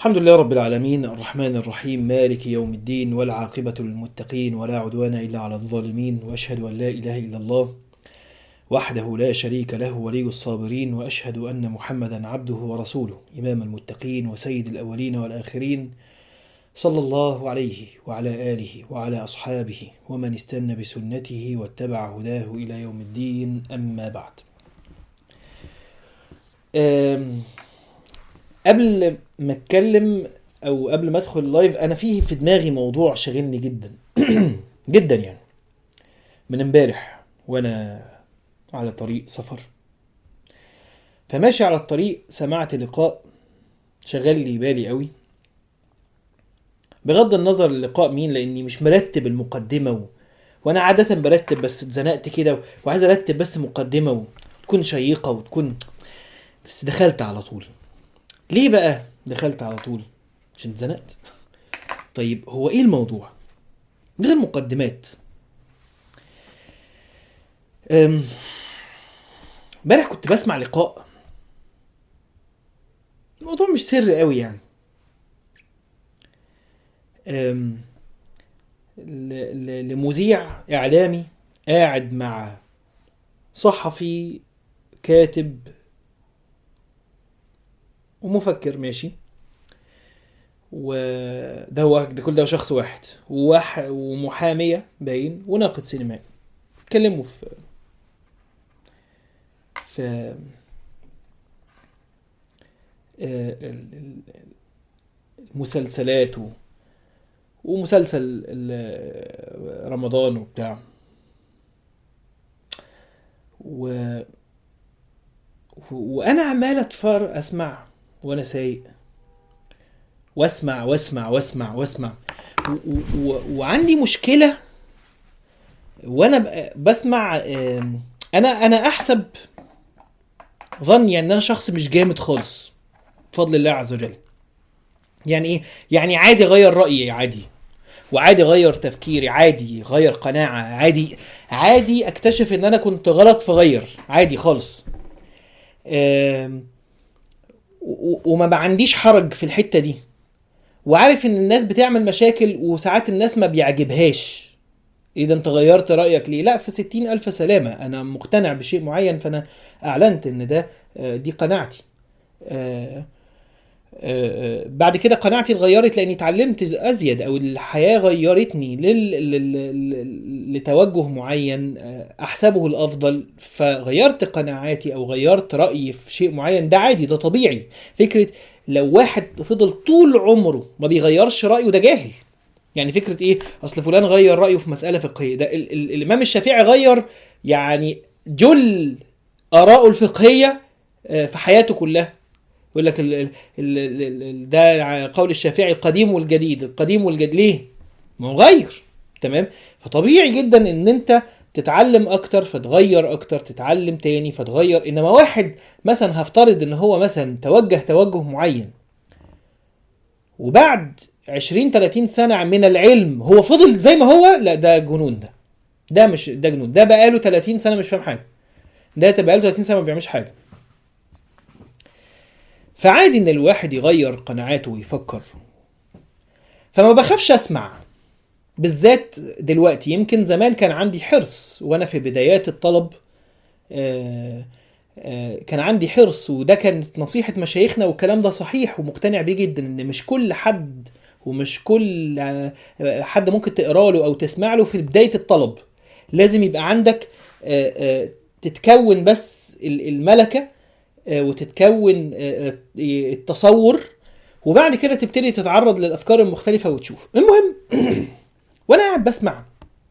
الحمد لله رب العالمين الرحمن الرحيم مالك يوم الدين والعاقبة للمتقين ولا عدوان إلا على الظالمين وأشهد أن لا إله إلا الله وحده لا شريك له ولي الصابرين وأشهد أن محمدا عبده ورسوله إمام المتقين وسيد الأولين والآخرين صلى الله عليه وعلى آله وعلى أصحابه ومن استنى بسنته واتبع هداه إلى يوم الدين أما بعد أم قبل ما اتكلم او قبل ما ادخل اللايف انا فيه في دماغي موضوع شاغلني جدا جدا يعني من امبارح وانا على طريق سفر فماشي على الطريق سمعت لقاء شغل لي بالي قوي بغض النظر اللقاء مين لاني مش مرتب المقدمه و... وانا عاده برتب بس اتزنقت كده و... وعايز ارتب بس مقدمه وتكون شيقه وتكون بس دخلت على طول ليه بقى دخلت على طول عشان اتزنقت طيب هو ايه الموضوع من غير مقدمات أم، امبارح كنت بسمع لقاء الموضوع مش سر قوي يعني أم، ل- ل- لمذيع اعلامي قاعد مع صحفي كاتب ومفكر ماشي وده هو ده كل ده شخص واحد وواح ومحاميه باين وناقد سينمائي اتكلموا في في آه، ال- ال- المسلسلات و- ومسلسل ال- رمضان وبتاع و و- وانا عمال اتفر اسمع وانا سايق واسمع واسمع واسمع واسمع و- و- و- وعندي مشكله وانا ب- بسمع آم، انا انا احسب ظني ان انا شخص مش جامد خالص بفضل الله عز وجل يعني ايه يعني عادي اغير رايي عادي وعادي اغير تفكيري عادي اغير قناعه عادي عادي اكتشف ان انا كنت غلط فغير عادي خالص آم، و- و- وما بقى عنديش حرج في الحته دي وعارف ان الناس بتعمل مشاكل وساعات الناس ما بيعجبهاش ايه ده انت غيرت رايك ليه لا في ستين الف سلامه انا مقتنع بشيء معين فانا اعلنت ان ده آه، دي قناعتي آه، آه، بعد كده قناعتي اتغيرت لاني اتعلمت ازيد او الحياه غيرتني لل... لل... لل- لتوجه معين آه، احسبه الافضل فغيرت قناعاتي او غيرت رايي في شيء معين ده عادي ده طبيعي فكره لو واحد فضل طول عمره ما بيغيرش رايه ده جاهل يعني فكره ايه اصل فلان غير رايه في مساله فقهيه ده ال... ال... الامام الشافعي غير يعني جل ارائه الفقهيه آه، في حياته كلها يقول لك ال ال ال ال ده قول الشافعي القديم والجديد القديم والجديد ليه ما هو غير تمام فطبيعي جدا ان انت تتعلم اكتر فتغير اكتر تتعلم تاني فتغير انما واحد مثلا هفترض ان هو مثلا توجه توجه معين وبعد 20 30 سنه من العلم هو فضل زي ما هو لا ده جنون ده ده مش ده جنون ده بقاله 30 سنه مش فاهم حاجه ده بقاله 30 سنه ما بيعملش حاجه فعادي ان الواحد يغير قناعاته ويفكر فما بخافش اسمع بالذات دلوقتي يمكن زمان كان عندي حرص وانا في بدايات الطلب آه، آه، كان عندي حرص وده كانت نصيحة مشايخنا والكلام ده صحيح ومقتنع بيه جدا ان مش كل حد ومش كل آه، حد ممكن تقرا له او تسمع له في بداية الطلب لازم يبقى عندك آه، آه، تتكون بس ال- الملكة آه، وتتكون آه، آه، التصور وبعد كده تبتدي تتعرض للافكار المختلفه وتشوف المهم وانا قاعد بسمع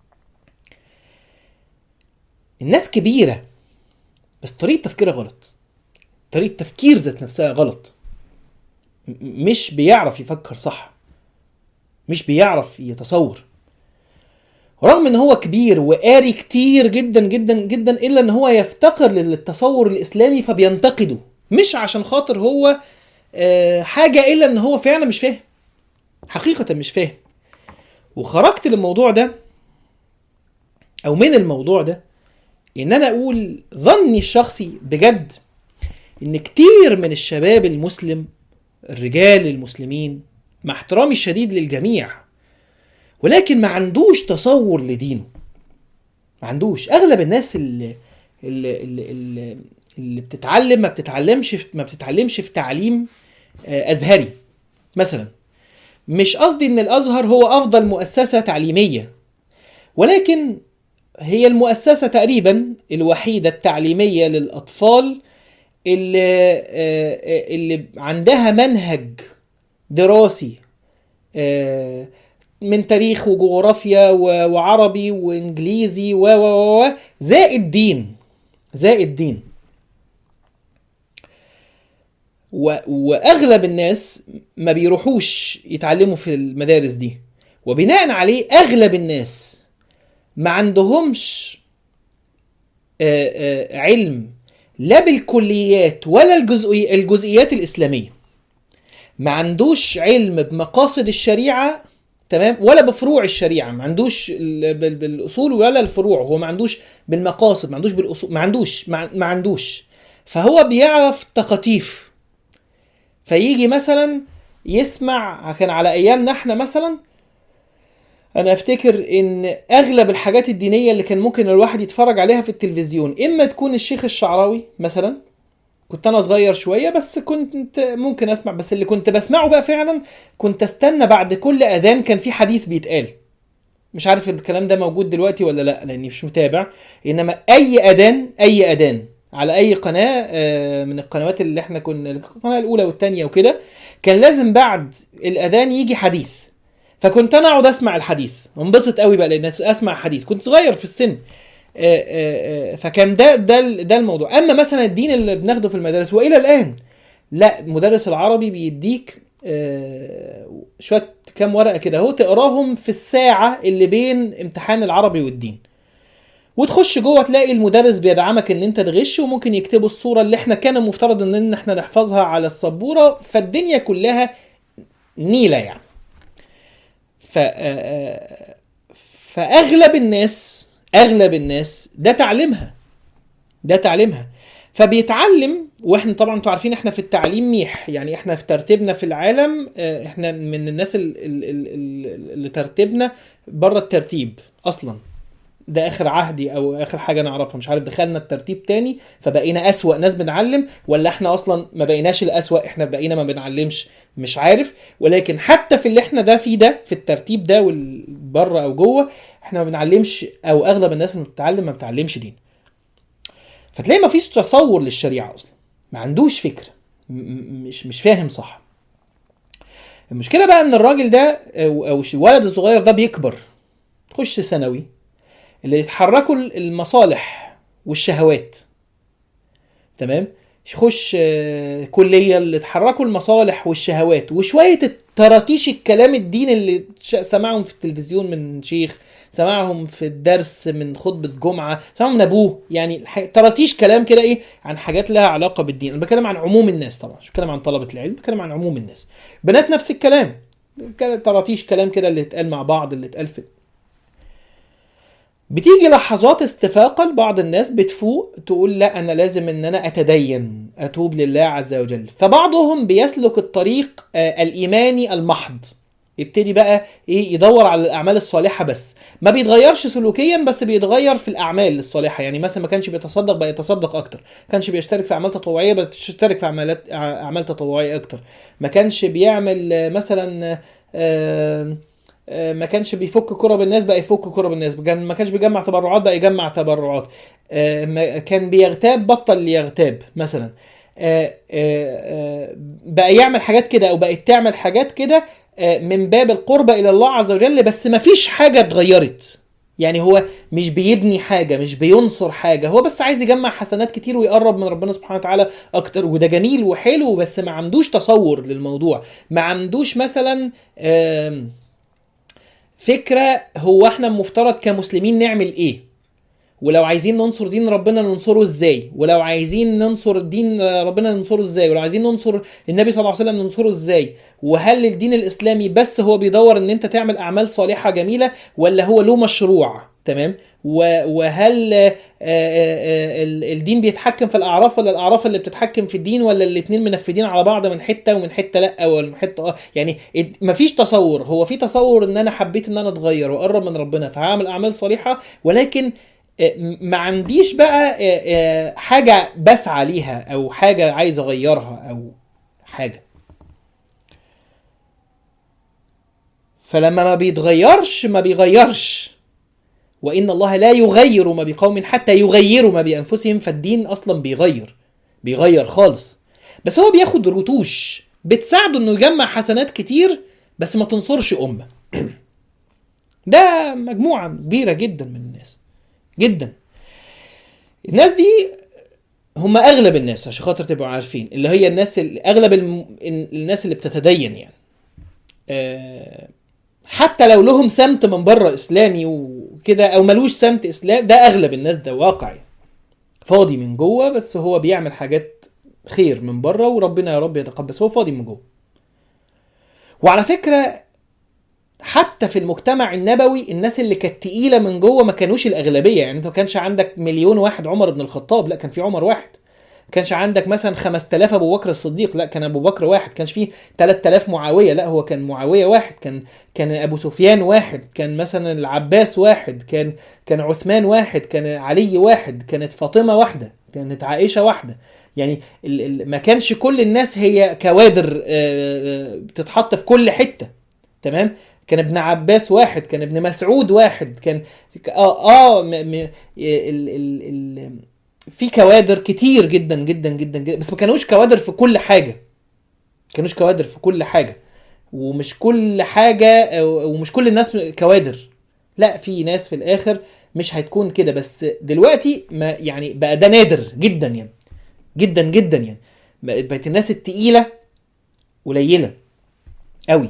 الناس كبيره بس طريقه تفكيرها غلط طريقه تفكير ذات نفسها غلط م- مش بيعرف يفكر صح مش بيعرف يتصور رغم ان هو كبير وقاري كتير جدا جدا جدا الا ان هو يفتقر للتصور الاسلامي فبينتقده مش عشان خاطر هو آه، حاجه الا ان هو فعلا مش فاهم حقيقه مش فاهم وخرجت للموضوع ده او من الموضوع ده ان انا اقول ظني الشخصي بجد ان كتير من الشباب المسلم الرجال المسلمين مع احترامي الشديد للجميع ولكن ما عندوش تصور لدينه ما عندوش اغلب الناس اللي اللي, اللي, اللي, اللي بتتعلم ما بتتعلمش في ما بتتعلمش في تعليم آه، ازهري مثلا مش قصدي ان الازهر هو افضل مؤسسه تعليميه ولكن هي المؤسسه تقريبا الوحيده التعليميه للاطفال اللي آه، آه، اللي عندها منهج دراسي آه، من تاريخ وجغرافيا و- وعربي وانجليزي و و و و زائد دين زائد دين و... واغلب الناس ما بيروحوش يتعلموا في المدارس دي وبناء عليه اغلب الناس ما عندهمش آه، آه، علم لا بالكليات ولا الجزئي... الجزئيات الاسلاميه ما عندوش علم بمقاصد الشريعه تمام ولا بفروع الشريعه ما عندوش ال- بال- بالاصول ولا الفروع هو ما عندوش بالمقاصد ما عندوش بالاصول ما عندوش ما ما عندوش فهو بيعرف تقاطيف فيجي مثلا يسمع كان على ايامنا احنا مثلا انا افتكر ان اغلب الحاجات الدينيه اللي كان ممكن الواحد يتفرج عليها في التلفزيون اما تكون الشيخ الشعراوي مثلا كنت انا صغير شويه بس كنت ممكن اسمع بس اللي كنت بسمعه بقى فعلا كنت استنى بعد كل اذان كان في حديث بيتقال مش عارف الكلام ده موجود دلوقتي ولا لا لاني مش متابع انما اي اذان اي اذان على اي قناه آه، من القنوات اللي احنا كنا القناه الاولى والثانيه وكده كان لازم بعد الاذان يجي حديث فكنت انا اقعد اسمع الحديث وانبسط قوي بقى لان اسمع حديث كنت صغير في السن آه، آه، آه، فكان ده ده ال- ده الموضوع اما مثلا الدين اللي بناخده في المدارس والى الان لا مدرس العربي بيديك آه، شويه كام ورقه كده اهو تقراهم في الساعه اللي بين امتحان العربي والدين وتخش جوه تلاقي المدرس بيدعمك ان انت تغش وممكن يكتبوا الصوره اللي احنا كان المفترض ان احنا نحفظها على السبوره فالدنيا كلها نيله يعني ف آه، فاغلب الناس اغلب الناس ده تعليمها ده تعليمها فبيتعلم واحنا طبعا انتوا عارفين احنا في التعليم ميح يعني احنا في ترتيبنا في العالم آه، احنا من الناس ال- ال- ال- ال- اللي ترتيبنا بره الترتيب اصلا ده اخر عهدي او اخر حاجه نعرفها مش عارف دخلنا الترتيب تاني فبقينا اسوأ ناس بنعلم ولا احنا اصلا ما بقيناش الاسوأ احنا بقينا ما بنعلمش مش عارف ولكن حتى في اللي احنا ده فيه ده في الترتيب ده والبره او جوه احنا ما بنعلمش او اغلب الناس اللي بتتعلم ما بتعلمش دين فتلاقي ما فيش تصور للشريعه اصلا ما عندوش فكره م- م- مش مش فاهم صح المشكله بقى ان الراجل ده او أو الولد الصغير ده بيكبر تخش ثانوي اللي يتحركوا المصالح والشهوات تمام يخش آه، كليه اللي يتحركوا المصالح والشهوات وشويه التراتيش الكلام الدين اللي ش- سمعهم في التلفزيون من شيخ سمعهم في الدرس من خطبه جمعه سمعهم من ابوه يعني الح- تراتيش كلام كده ايه عن حاجات لها علاقه بالدين انا بتكلم عن عموم الناس طبعا مش بتكلم عن طلبه العلم بتكلم عن عموم الناس بنات نفس الكلام كان تراتيش كلام كده اللي اتقال مع بعض اللي اتقال في بتيجي لحظات استفاقة لبعض الناس بتفوق تقول لا انا لازم ان انا اتدين اتوب لله عز وجل فبعضهم بيسلك الطريق آه، الايماني المحض يبتدي بقى ايه يدور على الاعمال الصالحه بس ما بيتغيرش سلوكيا بس بيتغير في الاعمال الصالحه يعني مثلا ما كانش بيتصدق بقى يتصدق اكتر ما كانش بيشترك في اعمال تطوعيه بقى يشترك في اعمالات اعمال تطوعيه اكتر ما كانش بيعمل آه، مثلا آه، آه، ما كانش بيفك كرة الناس بقى يفك كرة الناس كان ما كانش بيجمع تبرعات بقى يجمع تبرعات آه، ما- كان بيغتاب بطل يغتاب مثلا آه، آه، آه، بقى يعمل حاجات كده او بقت تعمل حاجات كده آه، من باب القرب الى الله عز وجل بس ما فيش حاجة اتغيرت يعني هو مش بيبني حاجة مش بينصر حاجة هو بس عايز يجمع حسنات كتير ويقرب من ربنا سبحانه وتعالى اكتر وده جميل وحلو بس ما عندوش تصور للموضوع ما عندوش مثلا آم، فكره هو احنا المفترض كمسلمين نعمل ايه ولو عايزين ننصر دين ربنا ننصره ازاي ولو عايزين ننصر الدين ربنا ننصره ازاي ولو عايزين ننصر النبي صلى الله عليه وسلم ننصره ازاي وهل الدين الاسلامي بس هو بيدور ان انت تعمل اعمال صالحه جميله ولا هو له مشروع تمام و- وهل آه، ال- الدين بيتحكم في الاعراف ولا الاعراف اللي بتتحكم في الدين ولا الاتنين منفذين على بعض من حته ومن حته لا ولا من حته اه يعني ات- مفيش تصور هو في تصور ان انا حبيت ان انا اتغير واقرب من ربنا فهعمل اعمال صالحه ولكن آه، ما عنديش بقى آه، آه، حاجه بسعى ليها او حاجه عايز اغيرها او حاجه فلما ما بيتغيرش ما بيغيرش وان الله لا يغير ما بقوم حتى يغيروا ما بانفسهم فالدين اصلا بيغير بيغير خالص بس هو بياخد رتوش بتساعده انه يجمع حسنات كتير بس ما تنصرش امه ده مجموعه كبيره جدا من الناس جدا الناس دي هم اغلب الناس عشان خاطر تبقوا عارفين اللي هي الناس اللي اغلب الم... الناس اللي بتتدين يعني آه، حتى لو لهم سمت من بره اسلامي وكده او ملوش سمت اسلام ده اغلب الناس ده واقع يعني. فاضي من جوه بس هو بيعمل حاجات خير من بره وربنا يا رب يتقبل بس هو فاضي من جوه وعلى فكره حتى في المجتمع النبوي الناس اللي كانت تقيله من جوه ما كانوش الاغلبيه يعني انت ما كانش عندك مليون واحد عمر بن الخطاب لا كان في عمر واحد ما كانش عندك مثلا 5000 ابو بكر الصديق لا كان ابو بكر واحد كانش فيه 3000 معاويه لا هو كان معاويه واحد كان كان ابو سفيان واحد كان مثلا العباس واحد كان كان عثمان واحد كان علي واحد كانت فاطمه واحده كانت عائشه واحده يعني ال- ال- ما كانش كل الناس هي كوادر آه، آه، بتتحط في كل حته تمام كان ابن عباس واحد كان ابن مسعود واحد كان اه اه م م ال ال ال في كوادر كتير جدا جدا جدا جدا بس ما كانوش كوادر في كل حاجه ما كانوش كوادر في كل حاجه ومش كل حاجه ومش كل الناس كوادر لا في ناس في الاخر مش هتكون كده بس دلوقتي ما يعني بقى ده نادر جدا يعني جدا جدا يعني بقت بقت الناس التقيله قليله قوي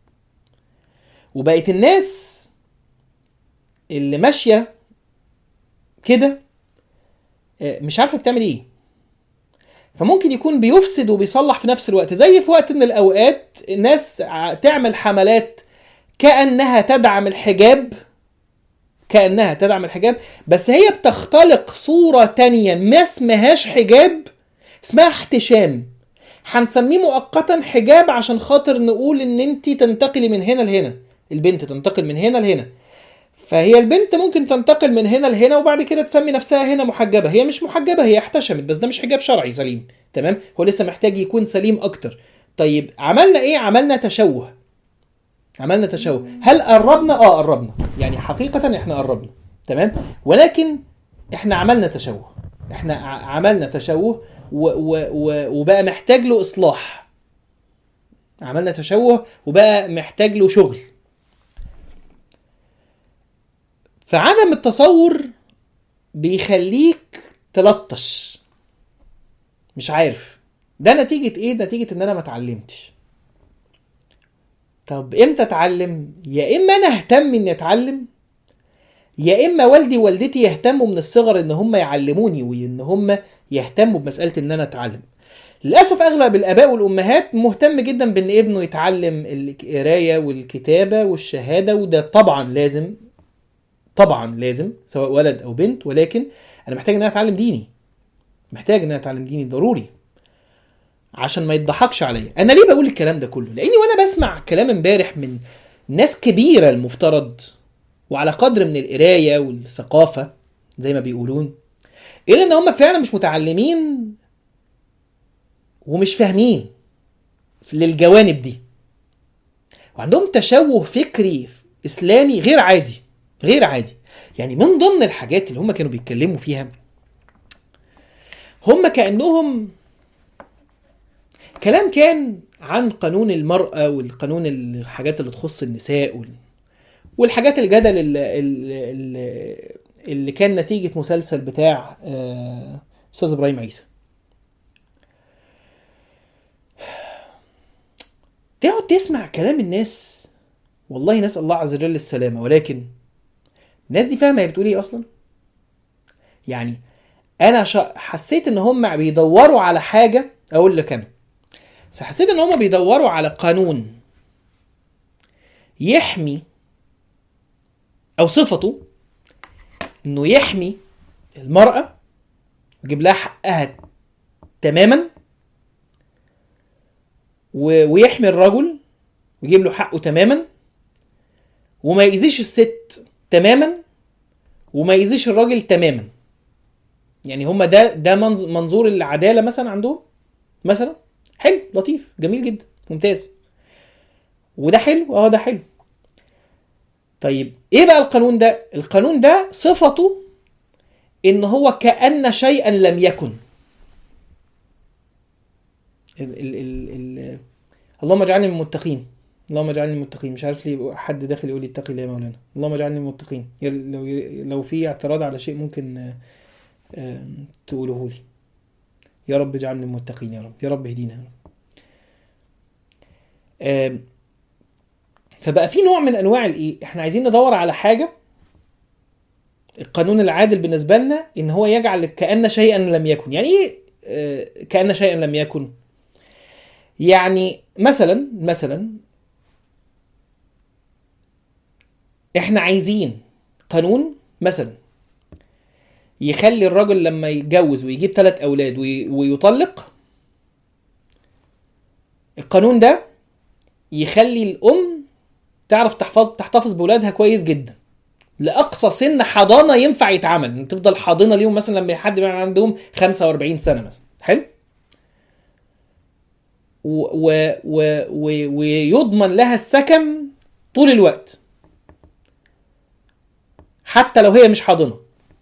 وبقت الناس اللي ماشيه كده آه، مش عارفه بتعمل ايه فممكن يكون بيفسد وبيصلح في نفس الوقت زي في وقت من الاوقات الناس ع- تعمل حملات كانها تدعم الحجاب كانها تدعم الحجاب بس هي بتختلق صوره تانية ما اسمهاش حجاب اسمها احتشام هنسميه مؤقتا حجاب عشان خاطر نقول ان انت تنتقلي من هنا لهنا البنت تنتقل من هنا لهنا فهي البنت ممكن تنتقل من هنا لهنا وبعد كده تسمي نفسها هنا محجبه هي مش محجبه هي احتشمت بس ده مش حجاب شرعي سليم تمام هو لسه محتاج يكون سليم اكتر طيب عملنا ايه عملنا تشوه عملنا تشوه هل قربنا اه قربنا يعني حقيقه احنا قربنا تمام ولكن احنا عملنا تشوه احنا ع- عملنا تشوه و و و وبقى محتاج له اصلاح عملنا تشوه وبقى محتاج له شغل فعدم التصور بيخليك تلطش مش عارف ده نتيجة ايه نتيجة ان انا ما اتعلمتش طب امتى اتعلم يا اما انا اهتم اني اتعلم يا اما والدي ووالدتي يهتموا من الصغر ان هم يعلموني وان هم يهتموا بمساله ان انا اتعلم للاسف اغلب الاباء والامهات مهتم جدا بان ابنه يتعلم القرايه والكتابه والشهاده وده طبعا لازم طبعا لازم سواء ولد او بنت ولكن انا محتاج ان انا اتعلم ديني محتاج ان انا اتعلم ديني ضروري عشان ما يضحكش عليا انا ليه بقول الكلام ده كله لاني وانا بسمع كلام امبارح من ناس كبيره المفترض وعلى قدر من القرايه والثقافه زي ما بيقولون الا ان هم فعلا مش متعلمين ومش فاهمين للجوانب دي وعندهم تشوه فكري اسلامي غير عادي غير عادي يعني من ضمن الحاجات اللي هم كانوا بيتكلموا فيها هم كانهم كلام كان عن قانون المرأة والقانون الحاجات اللي تخص النساء وال... والحاجات الجدل اللي, اللي, اللي كان نتيجة مسلسل بتاع آه، أستاذ إبراهيم عيسى تقعد تسمع كلام الناس والله نسأل الله عز وجل السلامة ولكن الناس دي فاهمة هي بتقول ايه أصلا يعني أنا شا... حسيت إن هم بيدوروا على حاجة أقول لك أنا بس حسيت إن هم بيدوروا على قانون يحمي او صفته انه يحمي المرأة ويجيب لها حقها تماما و- ويحمي الرجل ويجيب له حقه تماما وما يأذيش الست تماما وما يأذيش الراجل تماما يعني هما ده ده منظ- منظور العدالة مثلا عندهم مثلا حلو لطيف جميل جدا ممتاز وده حلو اه ده حلو طيب ايه بقى القانون ده القانون ده صفته ان هو كأن شيئا لم يكن ال ال ال ال اللهم اجعلني من المتقين اللهم اجعلني من المتقين مش عارف ليه حد داخل يقول لي اتقي الله يا مولانا اللهم اجعلني من المتقين يل- لو لو في اعتراض على شيء ممكن آه، آه، تقوله لي يا رب اجعلني من المتقين يا رب يا رب اهدينا يا رب آم، فبقى في نوع من انواع الايه احنا عايزين ندور على حاجه القانون العادل بالنسبه لنا ان هو يجعل كان شيئا لم يكن يعني ايه آه، كان شيئا لم يكن يعني مثلا مثلا احنا عايزين قانون مثلا يخلي الراجل لما يتجوز ويجيب ثلاث اولاد وي- ويطلق القانون ده يخلي الام تعرف تحفظ تحتفظ باولادها كويس جدا لاقصى سن حضانه ينفع يتعمل ان تفضل حاضنه ليهم مثلا لما حد يبقى عندهم 45 سنه مثلا حلو و و و و ويضمن لها السكن طول الوقت حتى لو هي مش حاضنه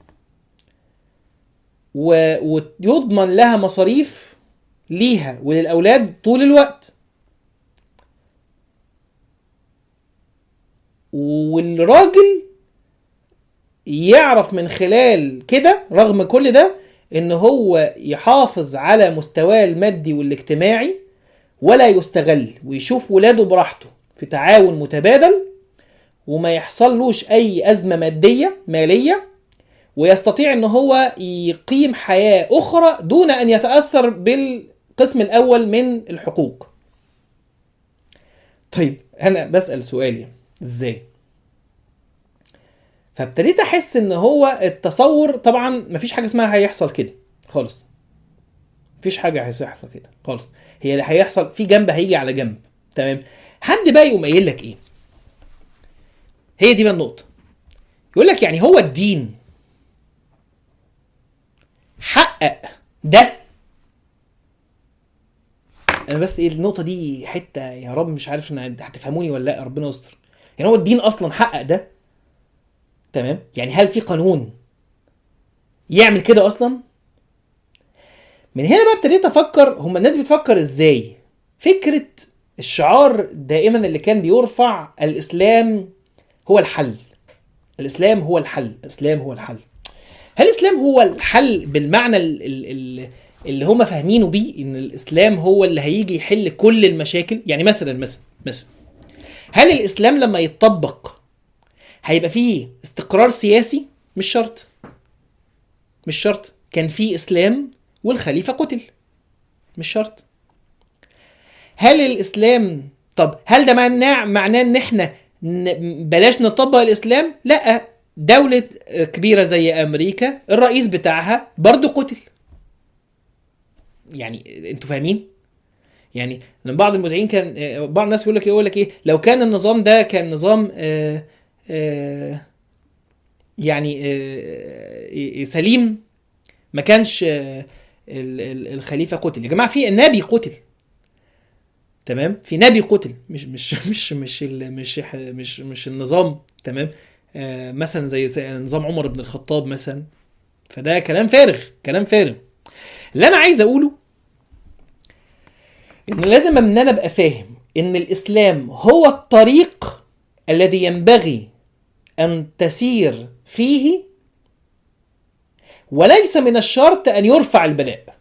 و... ويضمن لها مصاريف ليها وللاولاد طول الوقت والراجل يعرف من خلال كده رغم كل ده ان هو يحافظ على مستواه المادي والاجتماعي ولا يستغل ويشوف ولاده براحته في تعاون متبادل وما يحصلوش اي ازمه ماديه ماليه ويستطيع ان هو يقيم حياه اخرى دون ان يتاثر بالقسم الاول من الحقوق طيب انا بسال سؤالي ازاي فابتديت احس ان هو التصور طبعا مفيش حاجه اسمها هيحصل كده خالص مفيش حاجه هيحصل كده خالص هي اللي هيحصل في جنب هيجي على جنب تمام حد بقى يقوم قايل لك ايه هي دي بقى النقطه يقول لك يعني هو الدين حقق ده انا بس ايه النقطه دي حته يا رب مش عارف ان هتفهموني ولا لا ربنا يستر يعني هو الدين اصلا حقق ده تمام يعني هل في قانون يعمل كده اصلا من هنا بقى ابتديت افكر هم الناس بتفكر ازاي فكره الشعار دائما اللي كان بيرفع الاسلام هو الحل الاسلام هو الحل الاسلام هو الحل هل الاسلام هو الحل بالمعنى ال- ال- ال- اللي هم فاهمينه بيه ان الاسلام هو اللي هيجي يحل كل المشاكل يعني مثلا مثلا مثلا هل الاسلام لما يتطبق هيبقى فيه استقرار سياسي مش شرط مش شرط كان في اسلام والخليفه قتل مش شرط هل الاسلام طب هل ده معناه معناه ان احنا ن- بلاش نطبق الاسلام لا دولة كبيرة زي امريكا الرئيس بتاعها برضه قتل يعني انتوا فاهمين يعني لما بعض المذيعين كان آه، بعض الناس يقول لك يقول لك ايه لو كان النظام ده كان نظام آه آه يعني آه سليم ما كانش آه ال- ال- الخليفه قتل يا جماعه في النبي قتل تمام في نبي قتل مش مش مش مش ال- مش مش مش النظام تمام آه مثلا زي زي نظام عمر بن الخطاب مثلا فده كلام فارغ كلام فارغ اللي انا عايز اقوله ان لازم ان انا ابقى فاهم ان الاسلام هو الطريق الذي ينبغي ان تسير فيه وليس من الشرط ان يرفع البلاء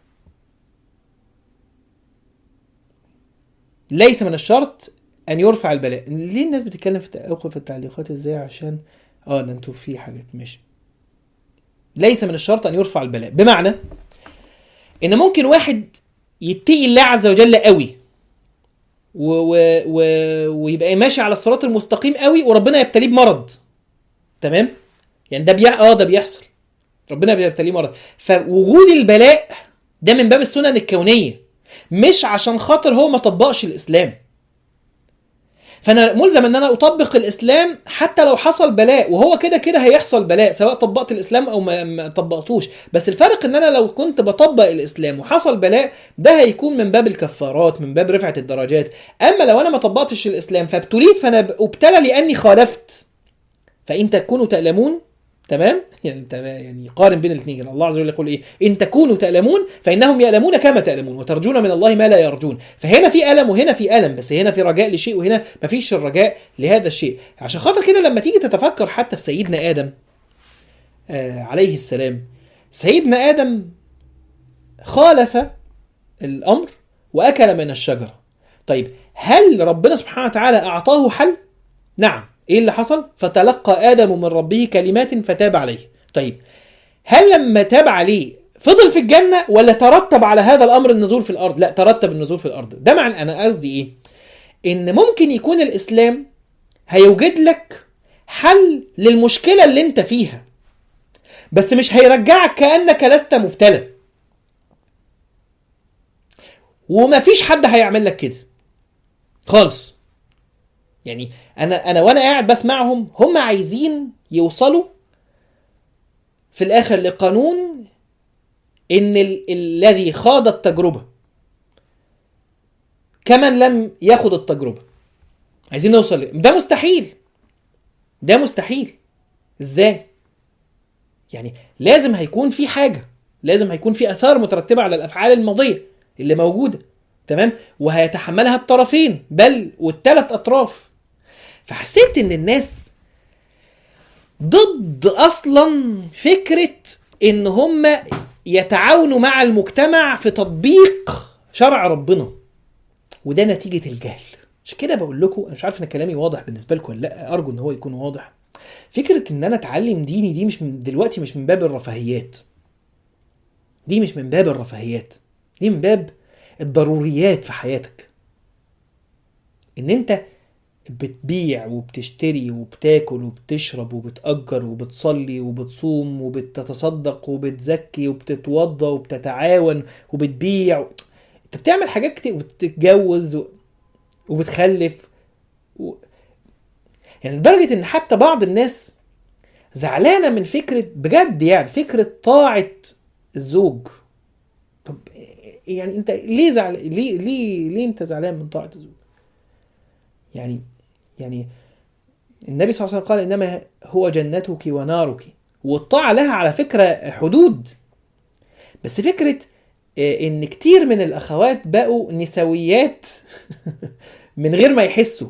ليس من الشرط ان يرفع البلاء ليه الناس بتتكلم في اوقف التعليقات ازاي عشان اه ده انتوا في حاجات ماشي ليس من الشرط ان يرفع البلاء بمعنى ان ممكن واحد يتقي الله عز وجل قوي و و و ويبقى ماشي على الصراط المستقيم قوي وربنا يبتليه بمرض تمام يعني ده بيع اه ده بيحصل ربنا بيبتليه مرض فوجود البلاء ده من باب السنن الكونيه مش عشان خاطر هو ما طبقش الاسلام فانا ملزم ان انا اطبق الاسلام حتى لو حصل بلاء وهو كده كده هيحصل بلاء سواء طبقت الاسلام او ما, ما طبقتوش بس الفرق ان انا لو كنت بطبق الاسلام وحصل بلاء ده هيكون من باب الكفارات من باب رفعه الدرجات اما لو انا ما طبقتش الاسلام فابتليت فانا ابتلى لاني خالفت فان تكونوا تألمون تمام يعني تمام يعني قارن بين الاثنين الله عز وجل يقول ايه ان تكونوا تألمون فانهم يألمون كما تألمون وترجون من الله ما لا يرجون فهنا في ألم وهنا في ألم بس هنا في رجاء لشيء وهنا مفيش الرجاء لهذا الشيء عشان خاطر كده لما تيجي تتفكر حتى في سيدنا آدم آه عليه السلام سيدنا آدم خالف الأمر وأكل من الشجرة طيب هل ربنا سبحانه وتعالى أعطاه حل؟ نعم ايه اللي حصل فتلقى ادم من ربه كلمات فتاب عليه طيب هل لما تاب عليه فضل في الجنه ولا ترتب على هذا الامر النزول في الارض لا ترتب النزول في الارض ده معنى انا قصدي ايه ان ممكن يكون الاسلام هيوجد لك حل للمشكله اللي انت فيها بس مش هيرجعك كانك لست مبتلى ومفيش حد هيعمل لك كده خالص يعني انا انا وانا قاعد بسمعهم هم عايزين يوصلوا في الاخر لقانون ان ال- الذي خاض التجربه كمن لم ياخد التجربه عايزين نوصل ل- ده مستحيل ده مستحيل ازاي يعني لازم هيكون في حاجه لازم هيكون في اثار مترتبه على الافعال الماضيه اللي موجوده تمام وهيتحملها الطرفين بل والثلاث اطراف فحسيت ان الناس ضد اصلا فكره ان هم يتعاونوا مع المجتمع في تطبيق شرع ربنا وده نتيجه الجهل عشان كده بقول لكم انا مش عارف ان كلامي واضح بالنسبه لكم ولا لا ارجو ان هو يكون واضح فكره ان انا اتعلم ديني دي مش من دلوقتي مش من باب الرفاهيات دي مش من باب الرفاهيات دي من باب الضروريات في حياتك ان انت بتبيع وبتشتري وبتاكل وبتشرب وبتأجر وبتصلي وبتصوم وبتتصدق وبتزكي وبتتوضى وبتتعاون وبتبيع انت بتعمل حاجات كتير وبتتجوز و... وبتخلف و... يعني لدرجة ان حتى بعض الناس زعلانة من فكرة بجد يعني فكرة طاعة الزوج طب يعني انت ليه زعل ليه ليه ليه انت زعلان من طاعة الزوج؟ يعني يعني النبي صلى الله عليه وسلم قال انما هو جنتك ونارك والطاعه لها على فكره حدود بس فكره آه، ان كتير من الاخوات بقوا نسويات من غير ما يحسوا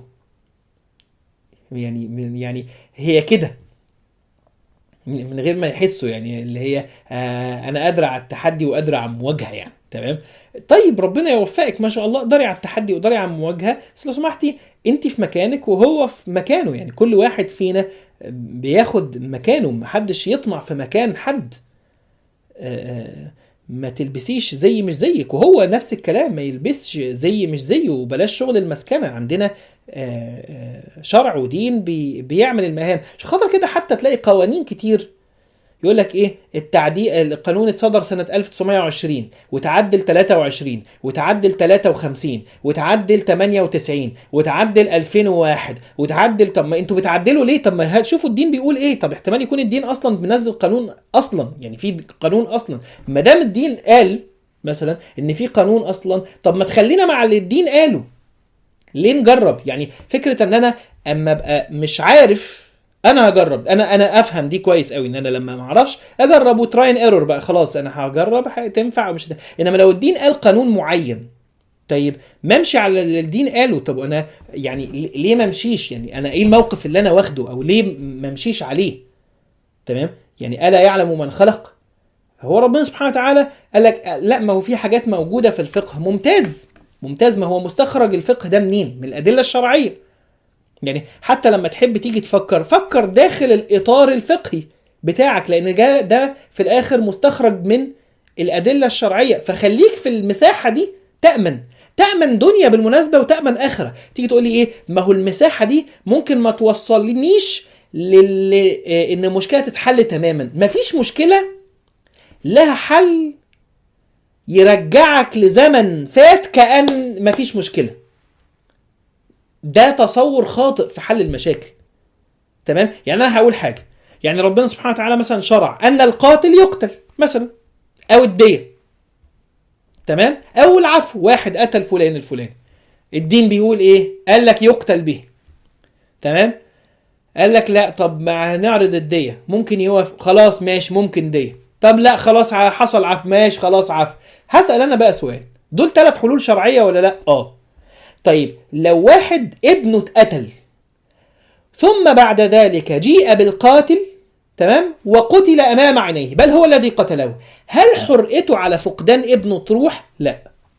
يعني من يعني هي كده من غير ما يحسوا يعني اللي هي آه انا قادره على التحدي وقادره على المواجهه يعني تمام طيب ربنا يوفقك ما شاء الله قدري على التحدي وقدري على المواجهه بس لو سمحتي انت في مكانك وهو في مكانه يعني كل واحد فينا بياخد مكانه محدش يطمع في مكان حد آه، آه، ما تلبسيش زي مش زيك وهو نفس الكلام ما يلبسش زي مش زيه وبلاش شغل المسكنه عندنا آه، آه، شرع ودين بي بيعمل المهام عشان خاطر كده حتى تلاقي قوانين كتير يقول لك ايه التعديل القانون اتصدر سنه 1920 وتعدل 23 وتعدل 53 وتعدل 98 وتعدل 2001 وتعدل طب ما انتوا بتعدلوا ليه طب ما شوفوا الدين بيقول ايه طب احتمال يكون الدين اصلا منزل قانون اصلا يعني في قانون اصلا ما دام الدين قال مثلا ان في قانون اصلا طب ما تخلينا مع اللي الدين قاله ليه نجرب يعني فكره ان انا اما ابقى مش عارف انا هجرب انا انا افهم دي كويس قوي ان انا لما ما اعرفش اجرب وتراين ايرور بقى خلاص انا هجرب هتنفع ومش هتنفع. انما لو الدين قال قانون معين طيب ما امشي على اللي الدين قاله طب انا يعني ليه ما امشيش يعني انا ايه الموقف اللي انا واخده او ليه ما امشيش عليه تمام يعني الا يعلم من خلق هو ربنا سبحانه وتعالى قال لك لا ما هو في حاجات موجوده في الفقه ممتاز ممتاز ما هو مستخرج الفقه ده منين من الادله الشرعيه يعني حتى لما تحب تيجي تفكر فكر داخل الاطار الفقهي بتاعك لان ده ده في الاخر مستخرج من الادله الشرعيه فخليك في المساحه دي تامن تامن دنيا بالمناسبه وتامن اخره تيجي تقول لي ايه ما هو المساحه دي ممكن ما توصلنيش لل ان المشكله تتحل تماما مفيش مشكله لها حل يرجعك لزمن فات كأن مفيش مشكلة ده تصور خاطئ في حل المشاكل تمام يعني انا هقول حاجه يعني ربنا سبحانه وتعالى مثلا شرع ان القاتل يقتل مثلا او الديه تمام او العفو واحد قتل فلان الفلاني الدين بيقول ايه قال لك يقتل به تمام قال لك لا طب ما هنعرض الديه ممكن يوافق خلاص ماشي ممكن ديه طب لا خلاص ع- حصل عفو ماشي خلاص عفو هسال انا بقى سؤال دول ثلاث حلول شرعيه ولا لا اه طيب لو واحد ابنه اتقتل ثم بعد ذلك جيء بالقاتل تمام وقتل امام عينيه بل هو الذي قتله هل حرقته على فقدان ابنه تروح لا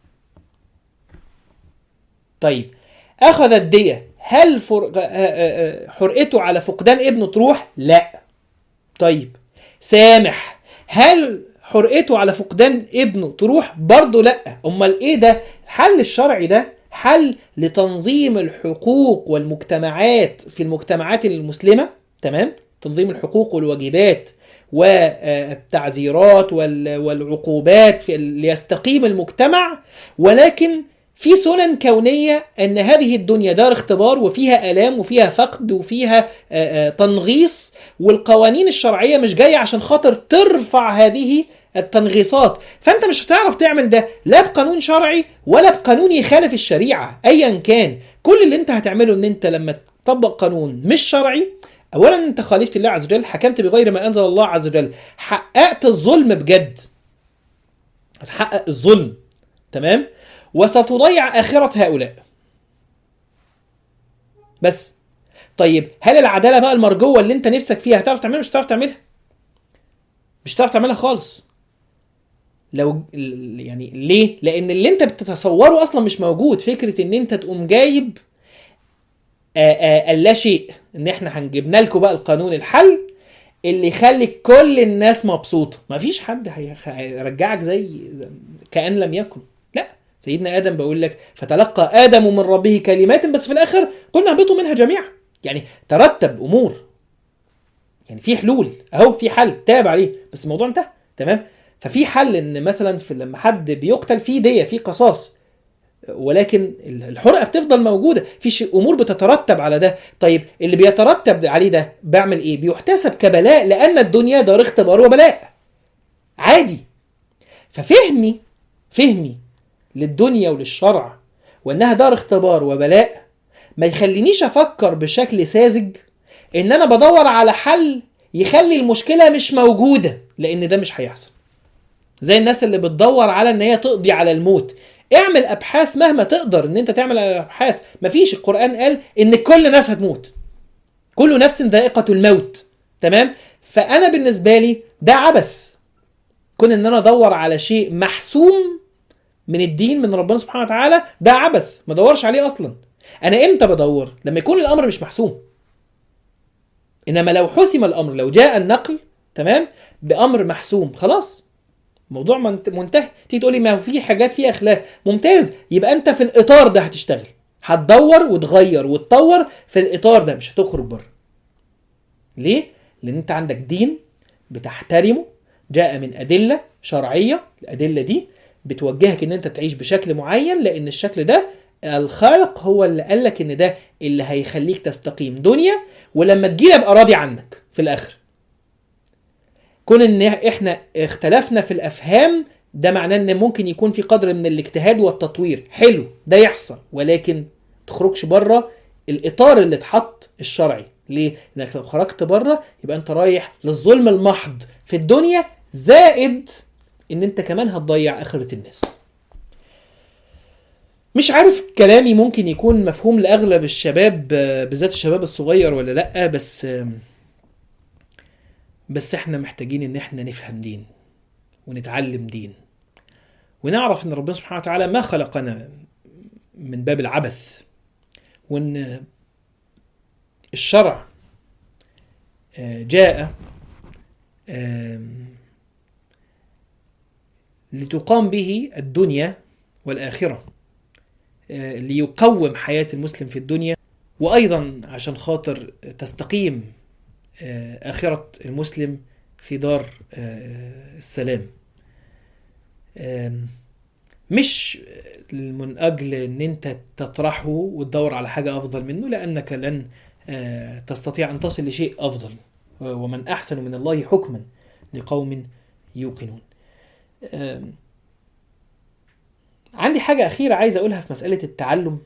طيب اخذ الدية هل فر... آه، آه، آه، حرقته على فقدان ابنه تروح لا طيب سامح هل حرقته على فقدان ابنه تروح برضه لا امال ايه ده الحل الشرعي ده حل لتنظيم الحقوق والمجتمعات في المجتمعات المسلمه تمام تنظيم الحقوق والواجبات والتعزيرات وال- والعقوبات في ليستقيم المجتمع ولكن في سنن كونية أن هذه الدنيا دار اختبار وفيها آلام وفيها فقد وفيها آه، آه، تنغيص والقوانين الشرعية مش جاية عشان خاطر ترفع هذه التنغيصات فأنت مش هتعرف تعمل ده لا بقانون شرعي ولا بقانون يخالف الشريعة أيا كان كل اللي أنت هتعمله أن أنت لما تطبق قانون مش شرعي اولا انت خالفت الله عز وجل حكمت بغير ما انزل الله عز وجل حققت الظلم بجد هتحقق الظلم تمام وستضيع اخره هؤلاء بس طيب هل العداله بقى المرجوه اللي انت نفسك فيها هتعرف تعملها مش هتعرف تعملها مش هتعرف تعملها خالص لو يعني ليه لان اللي انت بتتصوره اصلا مش موجود فكره ان انت تقوم جايب آآ آآ اللا شيء ان احنا هنجيبنا لكم بقى القانون الحل اللي يخلي كل الناس مبسوطه مفيش حد هي- هيرجعك زي كان لم يكن لا سيدنا ادم بقول لك فتلقى ادم من ربه كلمات بس في الاخر قلنا اهبطوا منها جميعا يعني ترتب امور يعني في حلول اهو في حل تاب عليه بس الموضوع انتهى تمام ففي حل ان مثلا في لما حد بيقتل في ديه في قصاص ولكن الحرقه بتفضل موجوده في شيء امور بتترتب على ده طيب اللي بيترتب عليه ده بعمل ايه بيحتسب كبلاء لان الدنيا دار اختبار وبلاء عادي ففهمي فهمي للدنيا وللشرع وانها دار اختبار وبلاء ما يخلينيش افكر بشكل ساذج ان انا بدور على حل يخلي المشكله مش موجوده لان ده مش هيحصل زي الناس اللي بتدور على ان هي تقضي على الموت اعمل ابحاث مهما تقدر ان انت تعمل ابحاث مفيش القران قال ان كل الناس هتموت كل نفس ذائقه الموت تمام فانا بالنسبه لي ده عبث كون ان انا ادور على شيء محسوم من الدين من ربنا سبحانه وتعالى ده عبث ما ادورش عليه اصلا انا امتى بدور لما يكون الامر مش محسوم انما لو حسم الامر لو جاء النقل تمام بامر محسوم خلاص موضوع منت- منتهي تيجي تقولي ما هو في حاجات فيها خلاف ممتاز يبقى انت في الاطار ده هتشتغل هتدور وتغير وتطور في الاطار ده مش هتخرج بره ليه لان انت عندك دين بتحترمه جاء من ادله شرعيه الادله دي بتوجهك ان انت تعيش بشكل معين لان الشكل ده الخالق هو اللي قال لك ان ده اللي هيخليك تستقيم دنيا ولما تجيلي ابقى راضي عنك في الاخر كون ان احنا اختلفنا في الافهام ده معناه ان ممكن يكون في قدر من الاجتهاد والتطوير حلو ده يحصل ولكن تخرجش بره الاطار اللي اتحط الشرعي ليه لانك لو خرجت بره يبقى انت رايح للظلم المحض في الدنيا زائد ان انت كمان هتضيع اخره الناس مش عارف كلامي ممكن يكون مفهوم لاغلب الشباب آه، بالذات الشباب الصغير ولا لا بس آم، بس احنا محتاجين ان احنا نفهم دين ونتعلم دين ونعرف ان ربنا سبحانه وتعالى ما خلقنا من باب العبث وان الشرع آه، جاء آم، لتقام به الدنيا والآخرة آه، ليقوم حياة المسلم في الدنيا وأيضا عشان خاطر تستقيم آه، آخرة المسلم في دار آه، السلام آم، مش من اجل ان انت تطرحه وتدور على حاجه افضل منه لانك لن آه، تستطيع ان تصل لشيء افضل ومن احسن من الله حكما لقوم يوقنون آم، عندي حاجه اخيره عايز اقولها في مساله التعلم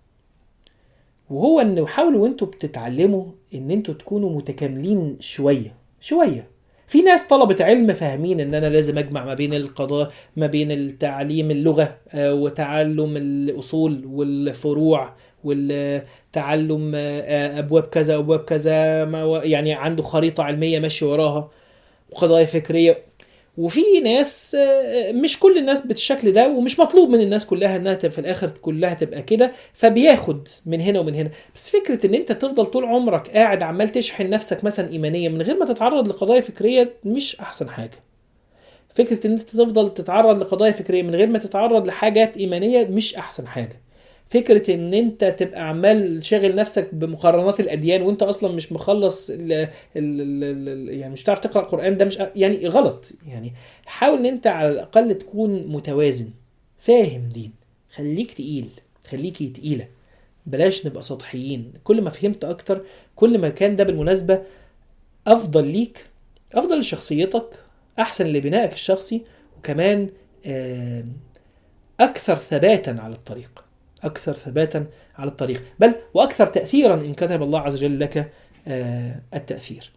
وهو انه حاولوا وانتوا بتتعلموا ان انتوا تكونوا متكاملين شويه شويه في ناس طلبة علم فاهمين ان انا لازم اجمع ما بين القضاء ما بين التعليم اللغة آه، وتعلم الاصول والفروع والتعلم آه، ابواب كذا وابواب كذا ما و- يعني عنده خريطة علمية ماشي وراها وقضايا فكرية وفي ناس آه، مش كل الناس بالشكل ده ومش مطلوب من الناس كلها انها تبقى في الاخر كلها تبقى كده فبياخد من هنا ومن هنا بس فكره ان انت تفضل طول عمرك قاعد عمال تشحن نفسك مثلا ايمانيا من غير ما تتعرض لقضايا فكريه مش احسن حاجه فكره ان انت تفضل تتعرض لقضايا فكريه من غير ما تتعرض لحاجات ايمانيه مش احسن حاجه فكره ان انت تبقى عمال شاغل نفسك بمقارنات الاديان وانت اصلا مش مخلص ال ال ال ال يعني مش هتعرف تقرا قران ده مش يعني غلط يعني حاول ان انت على الاقل تكون متوازن فاهم دين خليك تقيل خليكي تقيله بلاش نبقى سطحيين كل ما فهمت اكتر كل ما كان ده بالمناسبه افضل ليك افضل لشخصيتك احسن لبنائك الشخصي وكمان آم، اكثر ثباتا على الطريق اكثر ثباتا على الطريق بل واكثر تاثيرا ان كتب الله عز وجل لك آه، التاثير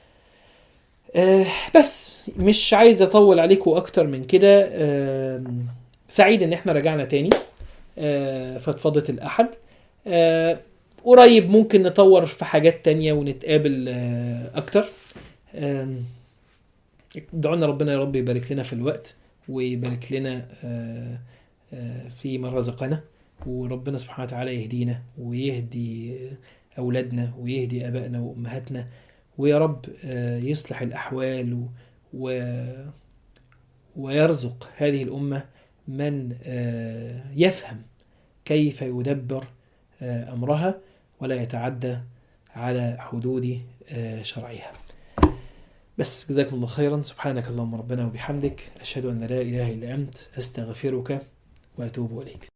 آه، بس مش عايز اطول عليكم اكتر من كده آم، سعيد ان احنا رجعنا تاني آه، فضفضة الاحد آه، قريب ممكن نطور في حاجات تانية ونتقابل آه، اكتر آم، دعونا ربنا يا رب يبارك لنا في الوقت ويبارك لنا آه، آه، في من رزقنا وربنا سبحانه وتعالى يهدينا ويهدي أولادنا ويهدي أبائنا وأمهاتنا ويا رب آه، يصلح الأحوال و... و- ويرزق هذه الأمة من آه، يفهم كيف يدبر آه، أمرها ولا يتعدى على حدود آه، شرعها بس جزاكم الله خيرا سبحانك اللهم ربنا وبحمدك أشهد أن لا إله إلا أنت أستغفرك وأتوب إليك